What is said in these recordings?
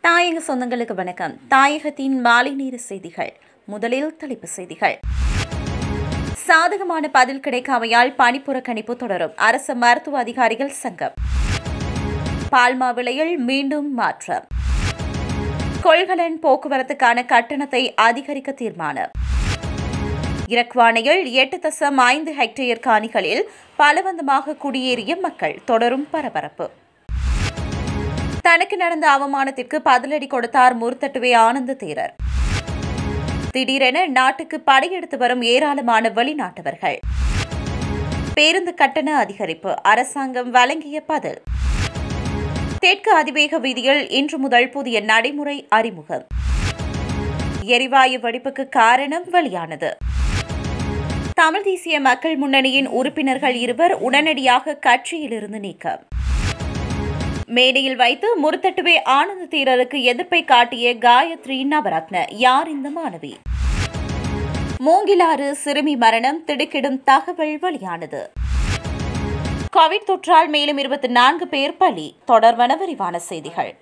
தாயக சொந்தங்களுக்கு வணக்கம் தாயகத்தின் மாலை நேர செய்திகள் முதலில் தலைப்புச் செய்திகள் சாதகமான பதில் கிடைக்காமையால் பணிப்புறக்கணிப்பு தொடரும் அரசு மருத்துவ அதிகாரிகள் சங்கம் பால்மா விலையில் மீண்டும் மாற்றம் கொள்கலன் போக்குவரத்துக்கான கட்டணத்தை அதிகரிக்க தீர்மானம் இறக்குவானையில் எட்டு தசம் ஐந்து ஹெக்டேயர் காணிகளில் பலவந்தமாக குடியேறிய மக்கள் தொடரும் பரபரப்பு தனக்கு நடந்த அவமானத்திற்கு பதிலடி கொடுத்தார் முர்த்தட்டுவே ஆனந்த தேரர் திடீரென நாட்டுக்கு படையெடுத்து வரும் ஏராளமான வெளிநாட்டவர்கள் பேருந்து கட்டண அதிகரிப்பு அரசாங்கம் வழங்கிய பதில் தெற்கு அதிவேக வீதியில் இன்று முதல் புதிய நடைமுறை அறிமுகம் எரிவாயு வெடிப்புக்கு காரணம் வெளியானது தமிழ் தேசிய மக்கள் முன்னணியின் உறுப்பினர்கள் இருவர் உடனடியாக கட்சியிலிருந்து நீக்கம் மேடையில் வைத்து முருத்தட்டுவே ஆனந்த தீரருக்கு எதிர்ப்பை காட்டிய காயத்ரி நவரத்ன யார் இந்த மாணவி மூங்கிலாறு சிறுமி மரணம் திடுக்கிடும் தகவல் வெளியானது கோவிட் தொற்றால் மேலும் இருபத்தி நான்கு பேர் பலி தொடர்வன விரிவான செய்திகள்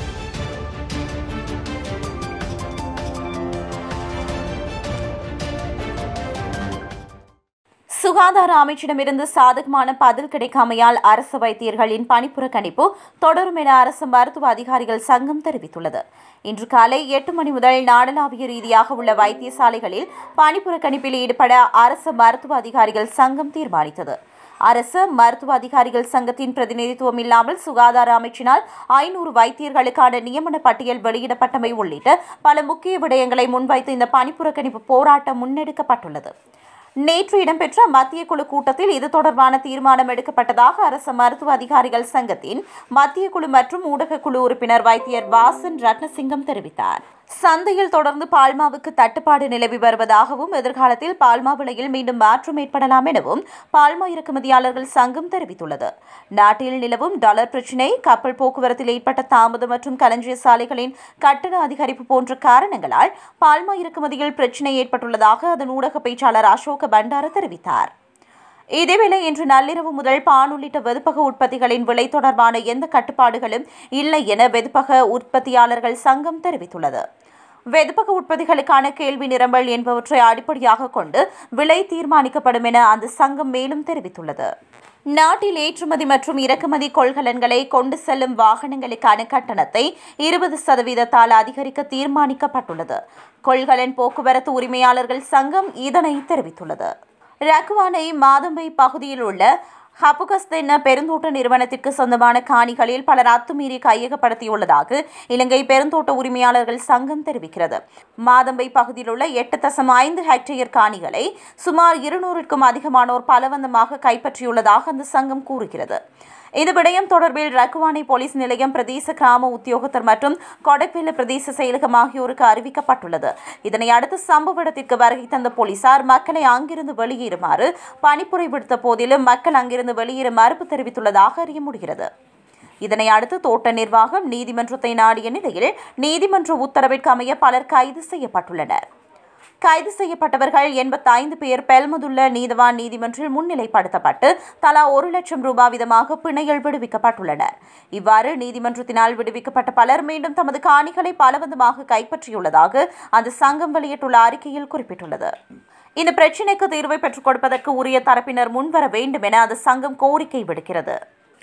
சுகாதார அமைச்சிடமிருந்து சாதகமான பதில் கிடைக்காமையால் அரசு வைத்தியர்களின் பணிப்புறக்கணிப்பு தொடரும் என அரசு மருத்துவ அதிகாரிகள் சங்கம் தெரிவித்துள்ளது இன்று காலை எட்டு மணி முதல் நாடளாவிய ரீதியாக உள்ள வைத்தியசாலைகளில் பணிப்புறக்கணிப்பில் ஈடுபட அரசு மருத்துவ அதிகாரிகள் சங்கம் தீர்மானித்தது அரசு மருத்துவ அதிகாரிகள் சங்கத்தின் பிரதிநிதித்துவம் இல்லாமல் சுகாதார அமைச்சினால் ஐநூறு வைத்தியர்களுக்கான நியமன பட்டியல் வெளியிடப்பட்டமை உள்ளிட்ட பல முக்கிய விடயங்களை முன்வைத்து இந்த பணிப்புறக்கணிப்பு போராட்டம் முன்னெடுக்கப்பட்டுள்ளது நேற்று இடம்பெற்ற மத்திய குழு கூட்டத்தில் இது தொடர்பான தீர்மானம் எடுக்கப்பட்டதாக அரசு மருத்துவ அதிகாரிகள் சங்கத்தின் மத்திய குழு மற்றும் ஊடக குழு உறுப்பினர் வைத்தியர் வாசன் ரத்னசிங்கம் தெரிவித்தார் சந்தையில் தொடர்ந்து பால்மாவுக்கு தட்டுப்பாடு நிலவி வருவதாகவும் எதிர்காலத்தில் பால்மா விலையில் மீண்டும் மாற்றம் ஏற்படலாம் எனவும் பால்மா இறக்குமதியாளர்கள் சங்கம் தெரிவித்துள்ளது நாட்டில் நிலவும் டாலர் பிரச்சினை கப்பல் போக்குவரத்தில் ஏற்பட்ட தாமதம் மற்றும் களஞ்சிய சாலைகளின் கட்டண அதிகரிப்பு போன்ற காரணங்களால் பால்மா இறக்குமதியில் பிரச்சினை ஏற்பட்டுள்ளதாக அதன் ஊடக பேச்சாளர் அசோக பண்டார தெரிவித்தார் இதேவேளை இன்று நள்ளிரவு முதல் பான் உள்ளிட்ட வெதுப்பக உற்பத்திகளின் விலை தொடர்பான எந்த கட்டுப்பாடுகளும் இல்லை என வெதுப்பக உற்பத்தியாளர்கள் சங்கம் தெரிவித்துள்ளது வெதுப்பக உற்பத்திகளுக்கான கேள்வி நிரம்பல் என்பவற்றை அடிப்படையாக கொண்டு விலை தீர்மானிக்கப்படும் என அந்த சங்கம் மேலும் தெரிவித்துள்ளது நாட்டில் ஏற்றுமதி மற்றும் இறக்குமதி கொள்கலன்களை கொண்டு செல்லும் வாகனங்களுக்கான கட்டணத்தை இருபது சதவீதத்தால் அதிகரிக்க தீர்மானிக்கப்பட்டுள்ளது கொள்கலன் போக்குவரத்து உரிமையாளர்கள் சங்கம் இதனை தெரிவித்துள்ளது ரக்குவானை மாதம்பை பகுதியில் உள்ள ஹபுகஸ்தென்ன பெருந்தோட்ட நிறுவனத்திற்கு சொந்தமான காணிகளில் பலர் அத்துமீறி கையகப்படுத்தியுள்ளதாக இலங்கை பெருந்தோட்ட உரிமையாளர்கள் சங்கம் தெரிவிக்கிறது மாதம்பை பகுதியில் உள்ள எட்டு தசம் ஐந்து ஹெக்டேயர் காணிகளை சுமார் இருநூறுக்கும் அதிகமானோர் பலவந்தமாக கைப்பற்றியுள்ளதாக அந்த சங்கம் கூறுகிறது இந்த விடயம் தொடர்பில் ரக்குவானை போலீஸ் நிலையம் பிரதேச கிராம உத்தியோகத்தர் மற்றும் கொடக்வெல்ல பிரதேச செயலகம் ஆகியோருக்கு அறிவிக்கப்பட்டுள்ளது இதனை அடுத்து சம்பவ இடத்திற்கு வருகை தந்த போலீசார் மக்களை அங்கிருந்து வெளியேறுமாறு பணிப்புரை விடுத்த போதிலும் மக்கள் அங்கிருந்து வெளியேற மறுப்பு தெரிவித்துள்ளதாக அறிய முடிகிறது இதனை அடுத்து தோட்ட நிர்வாகம் நீதிமன்றத்தை நாடிய நிலையில் நீதிமன்ற உத்தரவிற்கு அமைய பலர் கைது செய்யப்பட்டுள்ளனர் கைது செய்யப்பட்டவர்கள் எண்பத்தைந்து பேர் பெல்மதுள்ள நீதவான் நீதிமன்றில் முன்னிலைப்படுத்தப்பட்டு தலா ஒரு லட்சம் ரூபாய் வீதமாக பிணையில் விடுவிக்கப்பட்டுள்ளனர் இவ்வாறு நீதிமன்றத்தினால் விடுவிக்கப்பட்ட பலர் மீண்டும் தமது காணிகளை பலவந்தமாக கைப்பற்றியுள்ளதாக அந்த சங்கம் வெளியிட்டுள்ள அறிக்கையில் குறிப்பிட்டுள்ளது இந்த பிரச்சினைக்கு தீர்வை பெற்றுக் கொடுப்பதற்கு உரிய தரப்பினர் முன்வர வேண்டும் என அந்த சங்கம் கோரிக்கை விடுக்கிறது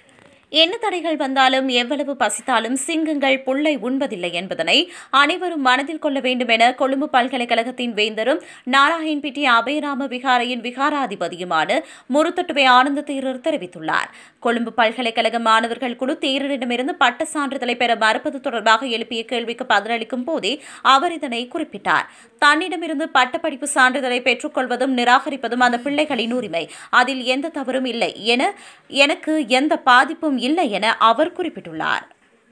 என்ன தடைகள் வந்தாலும் எவ்வளவு பசித்தாலும் சிங்கங்கள் புல்லை உண்பதில்லை என்பதனை அனைவரும் மனதில் கொள்ள வேண்டும் என கொழும்பு பல்கலைக்கழகத்தின் வேந்தரும் நாராயண்பிட்டி அபயராம விகாரையின் விகாராதிபதியுமான முருத்தட்டுவை ஆனந்த தேரர் தெரிவித்துள்ளார் கொழும்பு பல்கலைக்கழக மாணவர்கள் குழு தேரரிடமிருந்து பட்ட சான்றிதழை பெற மறுப்பது தொடர்பாக எழுப்பிய கேள்விக்கு பதிலளிக்கும் போதே அவர் இதனை குறிப்பிட்டார் தன்னிடமிருந்து பட்டப்படிப்பு சான்றிதழை பெற்றுக்கொள்வதும் நிராகரிப்பதும் அந்த பிள்ளைகளின் உரிமை அதில் எந்த தவறும் இல்லை என எனக்கு எந்த பாதிப்பும் இல்லை என அவர் குறிப்பிட்டுள்ளார்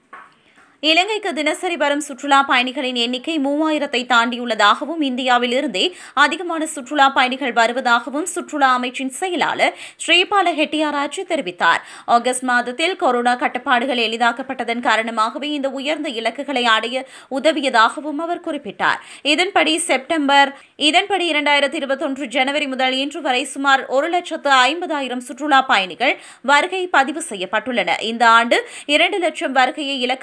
இலங்கைக்கு தினசரி வரும் சுற்றுலா பயணிகளின் எண்ணிக்கை மூவாயிரத்தை தாண்டியுள்ளதாகவும் இந்தியாவில் இருந்தே அதிகமான சுற்றுலா பயணிகள் வருவதாகவும் சுற்றுலா அமைச்சின் செயலாளர் ஸ்ரீபால ஹெட்டியாராஜி தெரிவித்தார் ஆகஸ்ட் மாதத்தில் கொரோனா கட்டுப்பாடுகள் எளிதாக்கப்பட்டதன் காரணமாகவே இந்த உயர்ந்த இலக்குகளை அடைய உதவியதாகவும் அவர் குறிப்பிட்டார் இதன்படி செப்டம்பர் இதன்படி இரண்டாயிரத்தி இருபத்தொன்று ஜனவரி முதல் இன்று வரை சுமார் ஒரு லட்சத்து ஐம்பதாயிரம் சுற்றுலா பயணிகள் வருகை பதிவு செய்யப்பட்டுள்ளன இந்த ஆண்டு இரண்டு லட்சம் வருகையை இலக்காக கொண்டுள்ள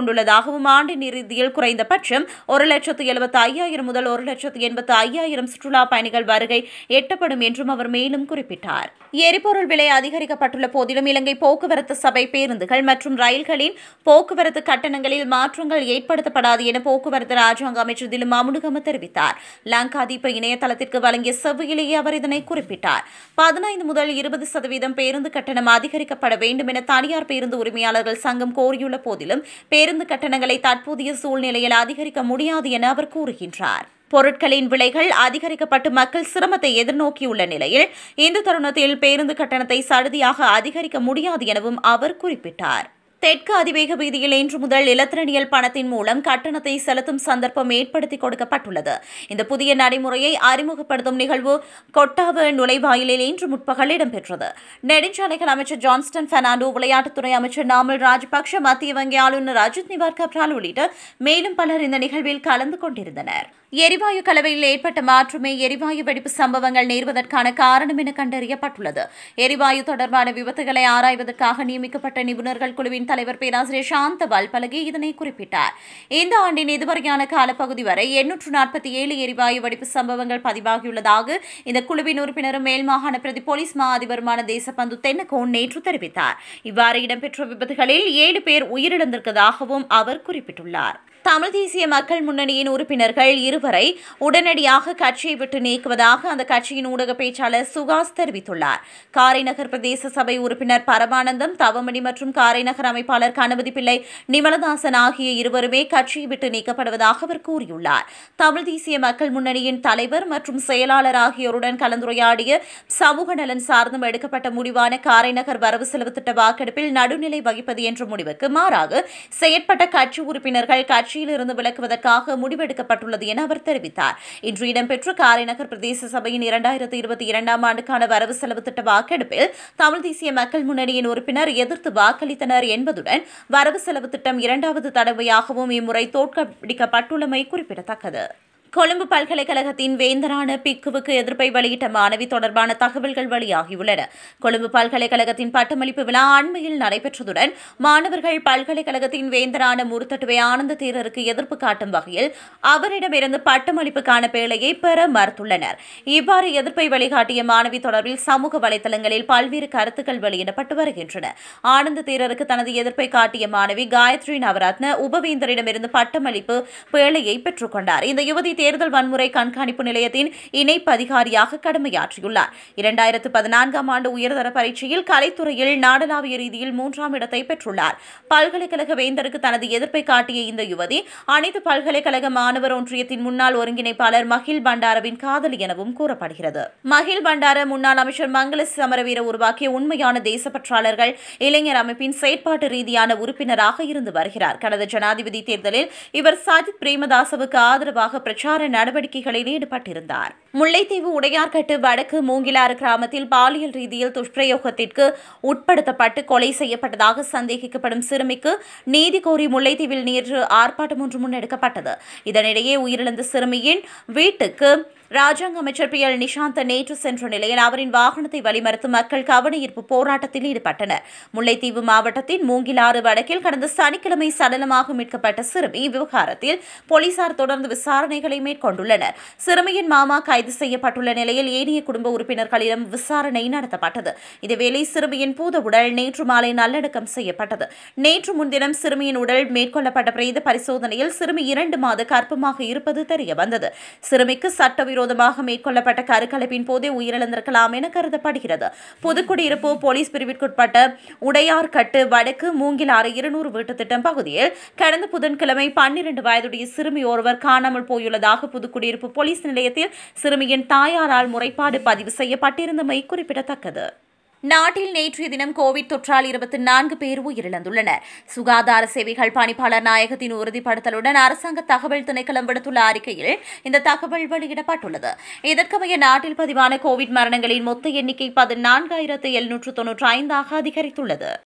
கொண்டுள்ளதாகவும் ஆண்டின் இறுதியில் குறைந்தபட்சம் ஒரு லட்சத்து எழுபத்து ஐயாயிரம் முதல் ஒரு லட்சத்து எண்பத்து ஐயாயிரம் சுற்றுலா பயணிகள் வருகை எட்டப்படும் என்றும் அவர் மேலும் குறிப்பிட்டார் எரிபொருள் விலை அதிகரிக்கப்பட்டுள்ள போதிலும் இலங்கை போக்குவரத்து சபை பேருந்துகள் மற்றும் ரயில்களின் போக்குவரத்து கட்டணங்களில் மாற்றங்கள் ஏற்படுத்தப்படாது என போக்குவரத்து ராஜாங்க அமைச்சர் திலும் அமுனுகம தெரிவித்தார் லங்காதீப இணையதளத்திற்கு வழங்கிய செவ்வியிலேயே அவர் இதனை குறிப்பிட்டார் பதினைந்து முதல் இருபது சதவீதம் பேருந்து கட்டணம் அதிகரிக்கப்பட வேண்டும் என தனியார் பேருந்து உரிமையாளர்கள் சங்கம் கோரியுள்ள போதிலும் பேருந்து கட்டணங்களை தற்போதைய சூழ்நிலையில் அதிகரிக்க முடியாது என அவர் கூறுகின்றார் பொருட்களின் விலைகள் அதிகரிக்கப்பட்டு மக்கள் சிரமத்தை எதிர்நோக்கியுள்ள நிலையில் இந்த தருணத்தில் பேருந்து கட்டணத்தை சடுதியாக அதிகரிக்க முடியாது எனவும் அவர் குறிப்பிட்டார் தெற்கு அதிவேக வீதியில் இன்று முதல் இலத்திரனியல் பணத்தின் மூலம் கட்டணத்தை செலுத்தும் சந்தர்ப்பம் ஏற்படுத்தி கொடுக்கப்பட்டுள்ளது இந்த புதிய நடைமுறையை அறிமுகப்படுத்தும் நிகழ்வு கொட்டாவ நுழைவாயிலில் இன்று முற்பகல் இடம்பெற்றது நெடுஞ்சாலைகள் அமைச்சர் ஜான்ஸ்டன் பெர்னாண்டோ விளையாட்டுத்துறை அமைச்சர் நாமல் ராஜபக்ஷ மத்திய வங்கி ஆளுநர் அஜித் நிவார் கப்ரால் உள்ளிட்ட மேலும் பலர் இந்த நிகழ்வில் கலந்து கொண்டிருந்தனர் எரிவாயு கலவையில் ஏற்பட்ட மாற்றமே எரிவாயு வெடிப்பு சம்பவங்கள் நேர்வதற்கான காரணம் என கண்டறியப்பட்டுள்ளது எரிவாயு தொடர்பான விபத்துகளை ஆராய்வதற்காக நியமிக்கப்பட்ட நிபுணர்கள் குழுவின் தலைவர் பேராசிரியர் சாந்த வல்பலகி இதனை குறிப்பிட்டார் இந்த ஆண்டின் இதுவரையான காலப்பகுதி வரை எண்ணூற்று நாற்பத்தி ஏழு எரிவாயு வெடிப்பு சம்பவங்கள் பதிவாகியுள்ளதாக இந்த குழுவின் உறுப்பினரும் மேல் மாகாண பிரதி போலீஸ் மா அதிபருமான தேசபந்து தென்னகோன் நேற்று தெரிவித்தார் இவ்வாறு இடம்பெற்ற விபத்துகளில் ஏழு பேர் உயிரிழந்திருப்பதாகவும் அவர் குறிப்பிட்டுள்ளார் தமிழ் தேசிய மக்கள் முன்னணியின் உறுப்பினர்கள் இருவரை உடனடியாக கட்சியை விட்டு நீக்குவதாக அந்த கட்சியின் ஊடக பேச்சாளர் சுகாஸ் தெரிவித்துள்ளார் காரைநகர் பிரதேச சபை உறுப்பினர் பரமானந்தம் தவமணி மற்றும் காரைநகர் அமைப்பாளர் கணபதி பிள்ளை நிமலதாசன் ஆகிய இருவருமே கட்சியை விட்டு நீக்கப்படுவதாக அவர் கூறியுள்ளார் தமிழ் தேசிய மக்கள் முன்னணியின் தலைவர் மற்றும் செயலாளர் ஆகியோருடன் கலந்துரையாடிய சமூக நலன் சார்ந்தும் எடுக்கப்பட்ட முடிவான காரைநகர் வரவு செலவு திட்ட வாக்கெடுப்பில் நடுநிலை வகிப்பது என்ற முடிவுக்கு மாறாக செயற்பட்ட கட்சி உறுப்பினர்கள் கட்சியிலிருந்து விலக்குவதற்காக முடிவெடுக்கப்பட்டுள்ளது என அவர் தெரிவித்தார் இன்று இடம்பெற்ற காரைநகர் பிரதேச சபையின் இரண்டாயிரத்தி இருபத்தி இரண்டாம் ஆண்டுக்கான வரவு செலவு திட்ட வாக்கெடுப்பில் தமிழ் தேசிய மக்கள் முன்னணியின் உறுப்பினர் எதிர்த்து வாக்களித்தனர் என்பதுடன் வரவு செலவு திட்டம் இரண்டாவது தடவையாகவும் இம்முறை தோற்கடிக்கப்பட்டுள்ளமை குறிப்பிடத்தக்கது கொழும்பு பல்கலைக்கழகத்தின் வேந்தரான பிக்குவுக்கு எதிர்ப்பை வெளியிட்ட மாணவி தொடர்பான தகவல்கள் வெளியாகியுள்ளன கொழும்பு பல்கலைக்கழகத்தின் பட்டமளிப்பு விழா அண்மையில் நடைபெற்றதுடன் மாணவர்கள் பல்கலைக்கழகத்தின் வேந்தரான முருத்தட்டுவை ஆனந்த தேரருக்கு எதிர்ப்பு காட்டும் வகையில் அவரிடமிருந்து பட்டமளிப்புக்கான பேழையை பெற மறுத்துள்ளனர் இவ்வாறு எதிர்ப்பை வெளிக்காட்டிய மாணவி தொடர்பில் சமூக வலைதளங்களில் பல்வேறு கருத்துக்கள் வெளியிடப்பட்டு வருகின்றன ஆனந்த தேரருக்கு தனது எதிர்ப்பை காட்டிய மாணவி காயத்ரி நவரத்ன உபவேந்தரிடமிருந்து பட்டமளிப்பு பேழையை பெற்றுக்கொண்டார் இந்த யுவதி தேர்தல் வன்முறை கண்காணிப்பு நிலையத்தின் இணைப்பு அதிகாரியாக கடமையாற்றியுள்ளார் இரண்டாயிரத்து பதினான்காம் ஆண்டு உயர்தர பரீட்சையில் கலைத்துறையில் நாடளாவிய ரீதியில் மூன்றாம் இடத்தை பெற்றுள்ளார் பல்கலைக்கழக வேந்தருக்கு தனது எதிர்ப்பை காட்டிய இந்த யுவதி அனைத்து பல்கலைக்கழக மாணவர் ஒன்றியத்தின் முன்னாள் ஒருங்கிணைப்பாளர் மகில் பண்டாரவின் காதலி எனவும் கூறப்படுகிறது மகில் பண்டார முன்னாள் அமைச்சர் மங்கள சமரவீர உருவாக்கிய உண்மையான தேசப்பற்றாளர்கள் இளைஞர் அமைப்பின் செயற்பாட்டு ரீதியான உறுப்பினராக இருந்து வருகிறார் கடந்த ஜனாதிபதி தேர்தலில் இவர் சஜித் பிரேமதாசவுக்கு ஆதரவாக பிரச்சார நடவடிக்கைகளில் ஈடுபட்டிருந்தார் முல்லைத்தீவு உடையார்கட்டு வடக்கு மூங்கிலாறு கிராமத்தில் பாலியல் ரீதியில் துஷ்பிரயோகத்திற்கு உட்படுத்தப்பட்டு கொலை செய்யப்பட்டதாக சந்தேகிக்கப்படும் சிறுமிக்கு நீதி கோரி முல்லைத்தீவில் நேற்று ஆர்ப்பாட்டம் ஒன்று முன்னெடுக்கப்பட்டது இதனிடையே உயிரிழந்த சிறுமியின் வீட்டுக்கு ராஜாங்க அமைச்சர் பி எல் நிஷாந்த் நேற்று சென்ற நிலையில் அவரின் வாகனத்தை வழிமறித்து மக்கள் கவனஈர்ப்பு போராட்டத்தில் ஈடுபட்டனர் முல்லைத்தீவு மாவட்டத்தின் மூங்கிலாறு வடக்கில் கடந்த சனிக்கிழமை சடலமாக மீட்கப்பட்ட சிறுமி விவகாரத்தில் போலீசார் தொடர்ந்து விசாரணைகளை மேற்கொண்டுள்ளனர் சிறுமியின் மாமா கைது செய்யப்பட்டுள்ள நிலையில் ஏனைய குடும்ப உறுப்பினர்களிடம் விசாரணை நடத்தப்பட்டது இதேவேளை சிறுமியின் பூத உடல் நேற்று மாலை நல்லடக்கம் செய்யப்பட்டது நேற்று முன்தினம் சிறுமியின் உடல் மேற்கொள்ளப்பட்ட பிரேத பரிசோதனையில் சிறுமி இரண்டு மாத கர்ப்பமாக இருப்பது தெரியவந்தது சிறுமிக்கு சட்டவிரோதமாக மேற்கொள்ளப்பட்ட கருக்கலைப்பின் போதே உயிரிழந்திருக்கலாம் என கருதப்படுகிறது புதுக்குடியிருப்பு போலீஸ் பிரிவிற்குட்பட்ட உடையார்கட்டு வடக்கு மூங்கிலாறு இருநூறு வீட்டு திட்டம் பகுதியில் கடந்த புதன்கிழமை பன்னிரண்டு வயதுடைய சிறுமி ஒருவர் காணாமல் போயுள்ளதாக புதுக்குடியிருப்பு போலீஸ் நிலையத்தில் சிறுமியின் தாயாரால் முறைப்பாடு பதிவு செய்யப்பட்டிருந்தமை குறிப்பிடத்தக்கது நாட்டில் நேற்றைய தினம் கோவிட் தொற்றால் இருபத்தி நான்கு பேர் உயிரிழந்துள்ளனர் சுகாதார சேவைகள் பணிப்பாளர் நாயகத்தின் உறுதிப்படுத்தலுடன் அரசாங்க தகவல் திணைக்களம் விடுத்துள்ள அறிக்கையில் இந்த தகவல் வெளியிடப்பட்டுள்ளது இதற்கமைய நாட்டில் பதிவான கோவிட் மரணங்களின் மொத்த எண்ணிக்கை பதினான்காயிரத்து எழுநூற்று தொன்னூற்றி ஐந்தாக அதிகரித்துள்ளது